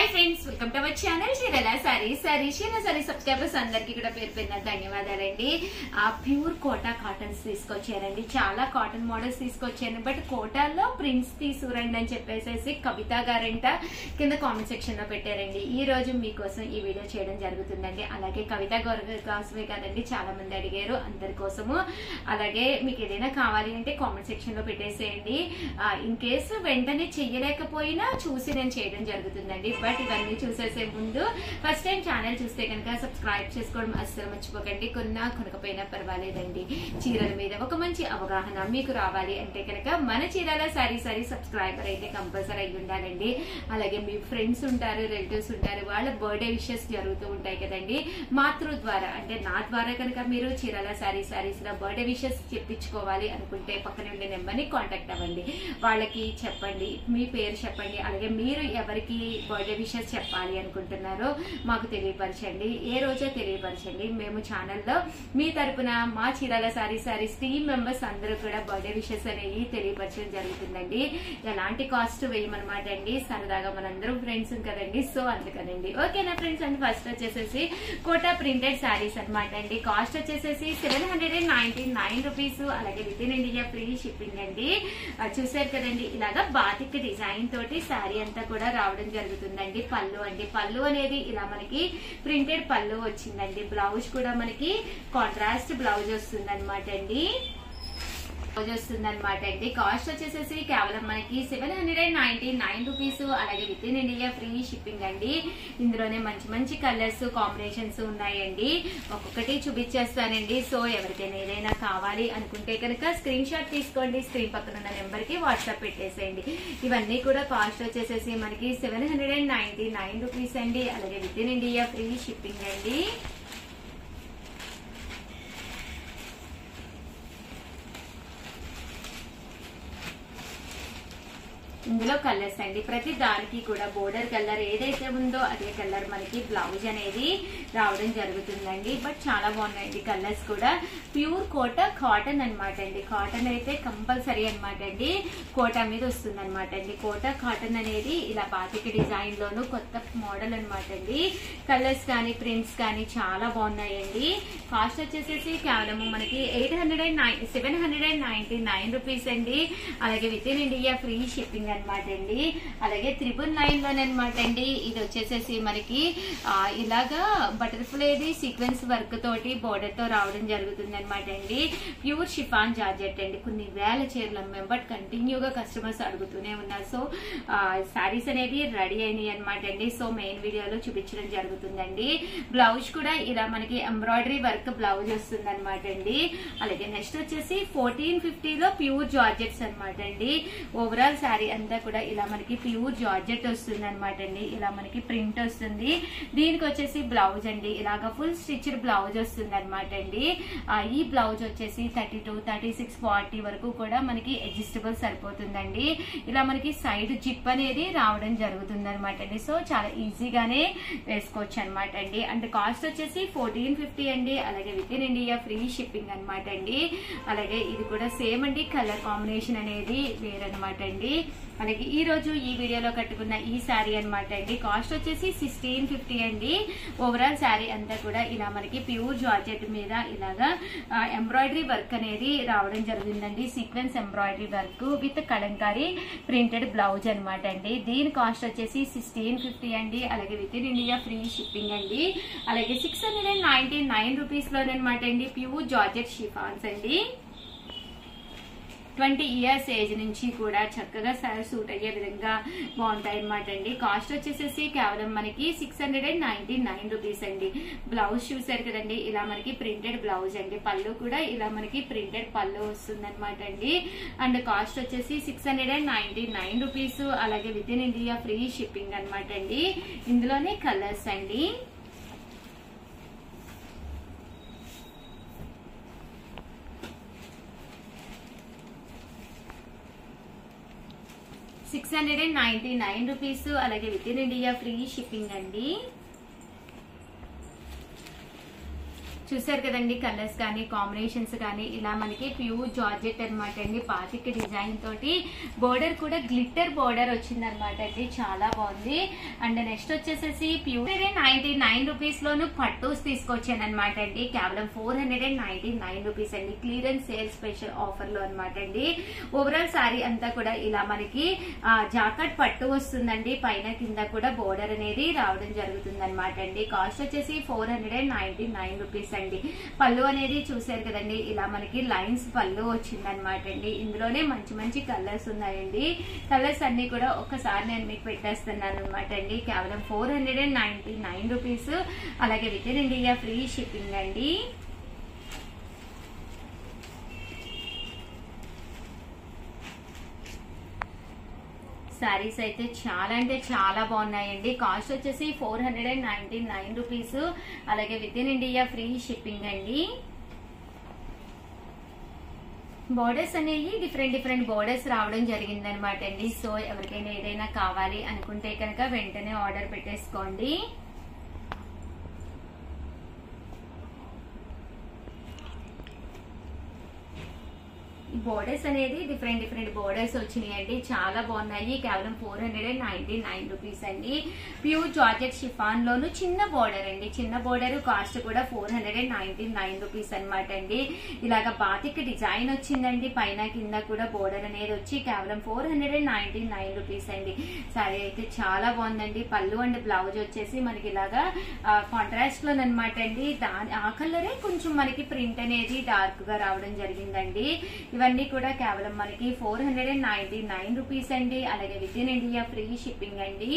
friends welcome to our channel Chirala sari sari చీర sari subscribers అందరికీ కూడా పేరు పేరున ధన్యవాదాలండి ఆ ప్యూర్ కోటా కాటన్స్ తీసుకొచ్చారండి చాలా కాటన్ మోడల్స్ తీసుకొచ్చాను బట్ కోటాల్లో ప్రింట్స్ తీసుకురండి అని చెప్పేసి కవిత గారంట కింద కామెంట్ సెక్షన్ లో పెట్టారండి ఈ రోజు మీకోసం ఈ వీడియో చేయడం జరుగుతుందండి అలాగే కవిత గారి కోసమే కాదండి చాలా మంది అడిగారు అందరి కోసము అలాగే మీకు ఏదైనా కావాలి అంటే కామెంట్ సెక్షన్ లో పెట్టేసేయండి ఇన్ కేసు వెంటనే చెయ్యలేకపోయినా చూసి నేను చేయడం జరుగుతుందండి బట్ ఇవన్నీ చూసేసే ముందు ఫస్ట్ టైం ఛానల్ చూస్తే కనుక సబ్స్క్రైబ్ చేసుకోవడం అస్సలు మర్చిపోకండి కొన్నా కొనకపోయినా పర్వాలేదండి చీరల మీద ఒక మంచి అవగాహన మీకు రావాలి అంటే కనుక మన చీరల సారీ సారీ సబ్స్క్రైబర్ అయితే కంపల్సరీ అయి ఉండాలండి అలాగే మీ ఫ్రెండ్స్ ఉంటారు రిలేటివ్స్ ఉంటారు వాళ్ళ బర్త్డే విషెస్ జరుగుతూ ఉంటాయి కదండి మాతృ ద్వారా అంటే నా ద్వారా కనుక మీరు చీరల సారీ సారీస్ లో బర్త్డే విషెస్ చెప్పించుకోవాలి అనుకుంటే పక్కన ఉండే నెంబర్ని కాంటాక్ట్ అవ్వండి వాళ్ళకి చెప్పండి మీ పేరు చెప్పండి అలాగే మీరు ఎవరికి బర్త్డే విషెస్ చెప్పాలి అనుకుంటున్నారో మాకు తెలియపరచండి ఏ రోజో తెలియపరచండి మేము ఛానల్లో మీ తరపున మా చీరాల సారీ సారీస్ టీమ్ మెంబర్స్ అందరూ కూడా బర్త్డే విషెస్ అనేవి తెలియపరచడం జరుగుతుందండి ఎలాంటి కాస్ట్ వేయమన్నమాట అండి సరదాగా మనందరం ఫ్రెండ్స్ కదండి సో అందుకనండి ఓకేనా ఫ్రెండ్స్ అండి ఫస్ట్ వచ్చేసేసి కోటా ప్రింటెడ్ శారీస్ అనమాట అండి కాస్ట్ వచ్చేసేసి seven hundred and ninety nine rupees అలాగే with in India free shipping అండి ఆ, చూసారు కదండి ఇలాగా బాతిక్ డిజైన్ తోటి శారీ అంతా కూడా రావడం జరుగుతుందండి పళ్ళు అండి పళ్ళు అనేది ఇలా మనకి ప్రింటెడ్ పళ్ళు వచ్చిందండి బ్లౌజ్ కూడా మనకి కాంట్రాస్ట్ బ్లౌజ్ వస్తుంది అనమాట అండి బ్లౌజ్ వస్తుంది అనమాట అండి కాస్ట్ వచ్చేసేసి కేవలం మనకి seven hundred and ninety nine rupees అలాగే with in India free shipping అండి ఇందులోనే మంచి మంచి కలర్స్ కాంబినేషన్స్ ఉన్నాయండి ఒక్కొక్కటి చూపించేస్తానండి సో ఎవరికైనా ఏదైనా కావాలి అనుకుంటే కనుక స్క్రీన్ షాట్ తీసుకోండి స్క్రీన్ పక్కన ఉన్న నెంబర్ కి వాట్సాప్ పెట్టేసేయండి ఇవన్నీ కూడా కాస్ట్ వచ్చేసేసి మనకి seven hundred and ninety nine rupees అండి అలాగే with in India free shipping అండి ఇందులో కలర్స్ అండి ప్రతి దానికి కూడా బోర్డర్ కలర్ ఏదైతే ఉందో అదే కలర్ మనకి బ్లౌజ్ అనేది రావడం జరుగుతుందండి బట్ చాలా బాగున్నాయండి కలర్స్ కూడా ప్యూర్ కోట కాటన్ అన్నమాట అండి కాటన్ అయితే కంపల్సరీ అన్నమాట అండి కోట మీద వస్తుంది అనమాట అండి కోట కాటన్ అనేది ఇలా బాతిక డిజైన్ లోను కొత్త మోడల్ అన్నమాట అండి కలర్స్ కానీ ప్రింట్స్ కానీ చాలా బాగున్నాయండి కాస్ట్ వచ్చేసేసి కేవలం మనకి eight hundred and nine seven hundred and ninety nine rupees అండి అలాగే with in India free shipping అనమాట అండి అలాగే త్రిబుల్ నైన్ లోనే అనమాట అండి ఇది వచ్చేసేసి మనకి ఆ, ఇలాగా బటర్ఫ్లైది సీక్వెన్స్ వర్క్ తోటి బోర్డర్ తో రావడం జరుగుతుంది అనమాట అండి ప్యూర్ షిఫాన్ జార్జెట్ అండి కొన్ని వేల చీరలు అమ్మాం బట్ కంటిన్యూగా కస్టమర్స్ అడుగుతూనే ఉన్నారు సో శారీస్ అనేది రెడీ అయినాయి అనమాట అండి సో మెయిన్ వీడియోలో చూపించడం జరుగుతుందండి బ్లౌజ్ కూడా ఇలా మనకి ఎంబ్రాయిడరీ వర్క్ బ్లౌజ్ వస్తుంది అనమాట అండి అలాగే నెక్స్ట్ వచ్చేసి ఫోర్టీన్ ఫిఫ్టీలో ప్యూర్ జార్జెట్స్ అనమాట అండి ఓవరాల్ శారీ అంతా కూడా ఇలా మనకి ప్యూర్ జార్జెట్ వస్తుంది అనమాట అండి ఇలా మనకి ప్రింట్ వస్తుంది దీనికి వచ్చేసి బ్లౌజ్ అండి ఇలాగా ఫుల్ స్టిచ్డ్ బ్లౌజ్ వస్తుంది అనమాట అండి ఆ, ఈ బ్లౌజ్ వచ్చేసి thirty two thirty six forty వరకు కూడా మనకి అడ్జస్టబుల్ సరిపోతుందండి ఇలా మనకి సైడ్ జిప్ అనేది రావడం జరుగుతుంది అనమాట అండి సో చాలా ఈజీగానే వేసుకోవచ్చు అనమాట అండి అండ్ కాస్ట్ వచ్చేసి ఫోర్టీన్ ఫిఫ్టీ అండి అలాగే with in India free shipping అనమాట అండి అలాగే ఇది కూడా సేమ్ అండి కలర్ కాంబినేషన్ అనేది వేరనమాట అండి అలాగే ఈ రోజు ఈ వీడియోలో కట్టుకున్న ఈ శారీ అనమాట అండి కాస్ట్ వచ్చేసి సిక్స్టీన్ ఫిఫ్టీ అండి ఓవరాల్ శారీ అంతా కూడా ఇలా మనకి ప్యూర్ జార్జెట్ మీద ఇలాగా ఎంబ్రాయిడరీ వర్క్ అనేది రావడం జరిగిందండి sequence embroidery work with Kalamkari printed blouse అనమాట అండి దీని కాస్ట్ వచ్చేసి సిక్స్టీన్ ఫిఫ్టీ అండి అలాగే with in India free shipping అండి అలాగే six hundred and ninety nine rupees లోనమాట అండి ప్యూర్ జార్జెట్ షిఫాన్స్ అండి ట్వంటీ ఇయర్స్ ఏజ్ నుంచి కూడా చక్కగా సార్ సూట్ అయ్యే విధంగా బాగుంటాయి అనమాట అండి కాస్ట్ వచ్చేసేసి కేవలం మనకి six hundred and ninety nine rupees అండి బ్లౌజ్ చూసారు కదండి ఇలా మనకి ప్రింటెడ్ బ్లౌజ్ అండి పళ్ళు కూడా ఇలా మనకి ప్రింటెడ్ పళ్ళు వస్తుంది అనమాట అండి అండ్ కాస్ట్ వచ్చేసి six hundred and ninety nine rupees అలాగే with in India free shipping అనమాట అండి ఇందులోనే కలర్స్ అండి six hundred and ninety nine rupees అలాగే with in India free shipping అండి చూసారు కదండి కలర్స్ కానీ కాంబినేషన్స్ కానీ ఇలా మనకి ప్యూర్ జార్జెట్ అనమాట అండి పాతిక డిజైన్ తోటి బోర్డర్ కూడా గ్లిట్టర్ బోర్డర్ వచ్చింది అనమాట అండి చాలా బాగుంది అండ్ నెక్స్ట్ వచ్చేసేసి ప్యూర్ నైన్టీ నైన్ రూపీస్ లోను పట్టూస్ తీసుకొచ్చాను అనమాట అండి కేవలం four hundred and ninety nine rupees అండి క్లియరెన్స్ సేల్ స్పెషల్ ఆఫర్ లో అనమాట అండి ఓవరాల్ సారీ అంతా కూడా ఇలా మనకి ఆ, జాకెట్ పట్టు వస్తుందండి పైన కింద కూడా బోర్డర్ అనేది రావడం జరుగుతుంది అనమాట అండి కాస్ట్ వచ్చేసి four hundred and ninety nine rupees అండి పళ్ళు అనేది చూసారు కదండి ఇలా మనకి లైన్స్ పళ్ళు వచ్చింది అనమాట అండి ఇందులోనే మంచి మంచి కలర్స్ ఉన్నాయండి కలర్స్ అన్ని కూడా ఒకసారి నేను మీకు పెట్టేస్తున్నాను అనమాట అండి కేవలం four hundred and ninety nine rupees అలాగే with in India free shipping అండి శారీస్ అయితే చాలా అంటే చాలా బాగున్నాయండి కాస్ట్ వచ్చేసి four hundred and ninety nine rupees అలాగే with in India free shipping అండి బోర్డర్స్ అనేవి డిఫరెంట్ డిఫరెంట్ బోర్డర్స్ రావడం జరిగింది అనమాట అండి సో ఎవరికైనా ఏదైనా కావాలి అనుకుంటే కనుక వెంటనే ఆర్డర్ పెట్టేసుకోండి ఈ బోర్డర్స్ అనేది డిఫరెంట్ డిఫరెంట్ బోర్డర్స్ వచ్చినాయండి చాలా బాగున్నాయి కేవలం four hundred and ninety nine rupees అండి ప్యూర్ జార్జెట్ షిఫాన్ లోను చిన్న బోర్డర్ అండి చిన్న బోర్డర్ కాస్ట్ కూడా four hundred and ninety nine rupees అనమాట అండి ఇలాగ బాతిక్ డిజైన్ వచ్చిందండి పైన కింద కూడా బోర్డర్ అనేది వచ్చి కేవలం four hundred and ninety nine rupees అండి సారీ అయితే చాలా బాగుందండి పళ్ళు అండ్ బ్లౌజ్ వచ్చేసి మనకి ఇలాగా కాంట్రాస్ట్ లో అనమాట అండి దాని ఆ కలరే కొంచెం మనకి ప్రింట్ అనేది డార్క్ గా రావడం జరిగిందండి ఇవన్నీ కూడా కేవలం మనకి four hundred and ninety nine rupees అండి అలాగే with in India free shipping అండి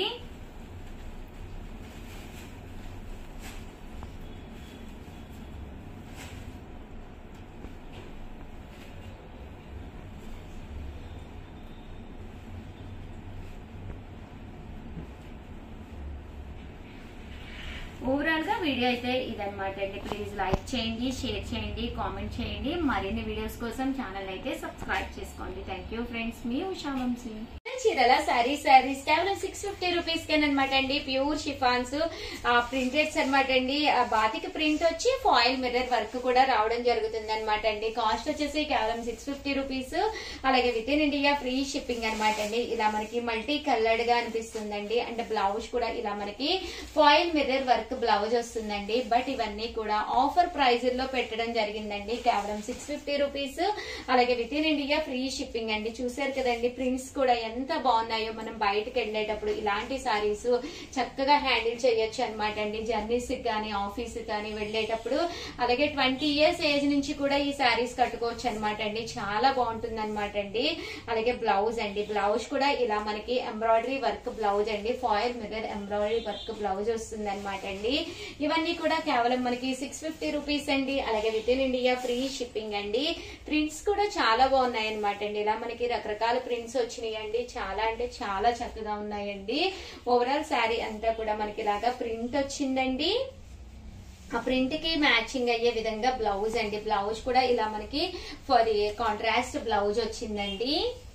ఓవరాల్ గా వీడియో అయితే ఇదన్నమాట అండి ప్లీజ్ లైక్ చేయండి షేర్ చేయండి కామెంట్ చేయండి మరిన్ని వీడియోస్ కోసం ఛానల్ అయితే సబ్స్క్రైబ్ చేసుకోండి థ్యాంక్ యూ ఫ్రెండ్స్ మీ ఉషా వంశీ చీరల సారీ సారీస్ కేవలం సిక్స్ ఫిఫ్టీ రూపీస్ కి అనమాట అండి ప్యూర్ షిఫాన్స్ ప్రింటెడ్స్ అనమాట అండి ఆ బాతికి ప్రింట్ వచ్చి ఫాయిల్ మిర్రర్ వర్క్ కూడా రావడం జరుగుతుంది అనమాట అండి కాస్ట్ వచ్చేసి కేవలం సిక్స్ ఫిఫ్టీ రూపీస్ అలాగే with in India free shipping అనమాట అండి ఇలా మనకి మల్టీ కలర్డ్ గా అనిపిస్తుందండి అండ్ బ్లౌజ్ కూడా ఇలా మనకి ఫాయిల్ మిర్రర్ వర్క్ బ్లౌజ్ వస్తుందండి బట్ ఇవన్నీ కూడా ఆఫర్ ప్రైజ్ లో పెట్టడం జరిగిందండి కేవలం సిక్స్ ఫిఫ్టీ రూపీస్ అలాగే with in India free shipping అండి చూసారు కదండి ప్రింట్స్ కూడా ఎంత బాగున్నాయో మనం బయటకు వెళ్ళేటప్పుడు ఇలాంటి సారీస్ చక్కగా హ్యాండిల్ చేయొచ్చు అనమాట అండి జర్నీస్ కానీ ఆఫీస్ కానీ వెళ్ళేటప్పుడు అలాగే ట్వంటీ ఇయర్స్ ఏజ్ నుంచి కూడా ఈ సారీస్ కట్టుకోవచ్చు అనమాట అండి చాలా బాగుంటుంది అనమాట అండి అలాగే బ్లౌజ్ అండి బ్లౌజ్ కూడా ఇలా మనకి ఎంబ్రాయిడరీ వర్క్ బ్లౌజ్ అండి foil mirror embroidery work blouse వస్తుంది అనమాట అండి ఇవన్నీ కూడా కేవలం మనకి సిక్స్ ఫిఫ్టీ రూపీస్ అండి అలాగే with in India free shipping అండి ప్రింట్స్ కూడా చాలా బాగున్నాయి అనమాట అండి ఇలా మనకి రకరకాల ప్రింట్స్ వచ్చినాయి అండి చాలా అంటే చాలా చక్కగా ఉన్నాయండి ఓవరాల్ శారీ అంతా కూడా మనకి ఇలాగా ప్రింట్ వచ్చిందండి ఆ ప్రింట్ కి మ్యాచింగ్ అయ్యే విధంగా బ్లౌజ్ అండి బ్లౌజ్ కూడా ఇలా మనకి ఫర్ కాంట్రాస్ట్ బ్లౌజ్ వచ్చిందండి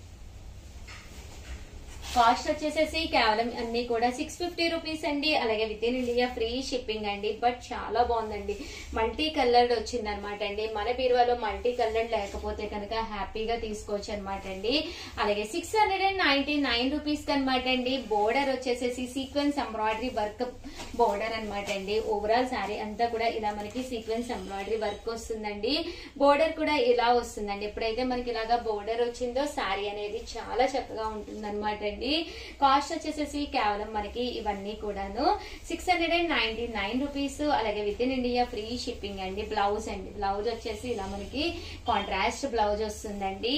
కాస్ట్ వచ్చేసేసి కేవలం అన్ని కూడా సిక్స్ ఫిఫ్టీ రూపీస్ అండి అలాగే with in India free shipping అండి బట్ చాలా బాగుందండి మల్టీ కలర్డ్ వచ్చింది అనమాట అండి మన బీరువాలో మల్టీ కలర్డ్ లేకపోతే కనుక హ్యాపీగా తీసుకోవచ్చు అనమాట అండి అలాగే six hundred and ninety nine rupees అనమాట అండి బోర్డర్ వచ్చేసేసి సీక్వెన్స్ ఎంబ్రాయిడరీ వర్క్ బోర్డర్ అనమాట అండి ఓవరాల్ శారీ అంతా కూడా ఇలా మనకి సీక్వెన్స్ ఎంబ్రాయిడరీ వర్క్ వస్తుందండి బోర్డర్ కూడా ఇలా వస్తుందండి ఎప్పుడైతే మనకి ఇలాగా బోర్డర్ వచ్చిందో శారీ అనేది చాలా చక్కగా ఉంటుంది అనమాట అండి కాస్ట్ వచ్చేసేసి కేవలం మనకి ఇవన్నీ కూడాను six hundred and ninety nine rupees అలాగే with in India free shipping అండి బ్లౌజ్ అండి బ్లౌజ్ వచ్చేసి ఇలా మనకి కాంట్రాస్ట్ బ్లౌజ్ వస్తుందండి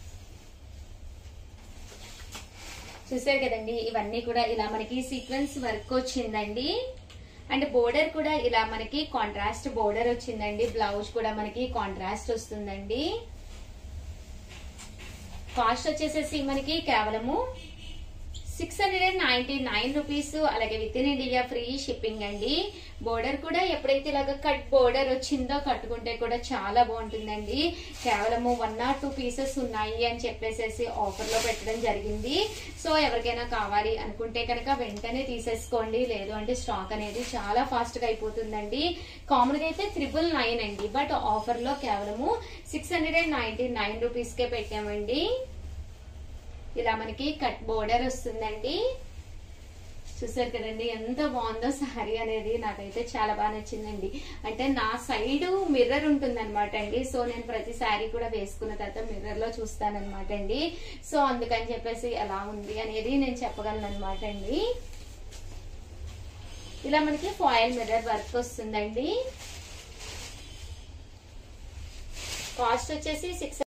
చూసారు కదండి ఇవన్నీ కూడా ఇలా మనకి సీక్వెన్స్ వర్క్ వచ్చిందండి అండ్ బోర్డర్ కూడా ఇలా మనకి కాంట్రాస్ట్ బోర్డర్ వచ్చిందండి బ్లౌజ్ కూడా మనకి కాంట్రాస్ట్ వస్తుందండి కాస్ట్ వచ్చేసేసి మనకి కేవలము six hundred and ninety nine rupees అలాగే with in India free shipping అండి బోర్డర్ కూడా ఎప్పుడైతే ఇలాగ కట్ బోర్డర్ వచ్చిందో కట్టుకుంటే కూడా చాలా బాగుంటుందండి కేవలము వన్ ఆర్ టూ పీసెస్ ఉన్నాయి అని చెప్పేసి ఆఫర్ లో పెట్టడం జరిగింది సో ఎవరికైనా కావాలి అనుకుంటే కనుక వెంటనే తీసేసుకోండి లేదు అంటే స్టాక్ అనేది చాలా ఫాస్ట్ గా అయిపోతుందండి కామన్ గా అయితే త్రిబుల్ నైన్ అండి బట్ ఆఫర్ లో కేవలము six hundred and ninety nine rupees కే పెట్టామండి ఇలా మనకి కట్ బోర్డర్ వస్తుందండి చూసారు కదండి ఎంత బాగుందో సారీ అనేది నాకైతే చాలా బాగా నచ్చిందండి అంటే నా సైడ్ మిర్రర్ ఉంటుంది అనమాట అండి సో నేను ప్రతి శారీ కూడా వేసుకున్న తర్వాత మిర్రర్ లో చూస్తానన్నమాట అండి సో అందుకని చెప్పేసి ఎలా ఉంది అనేది నేను చెప్పగలను అనమాట అండి ఇలా మనకి ఫాయిల్ మిర్రర్ వర్క్ వస్తుందండి కాస్ట్ వచ్చేసి సిక్స్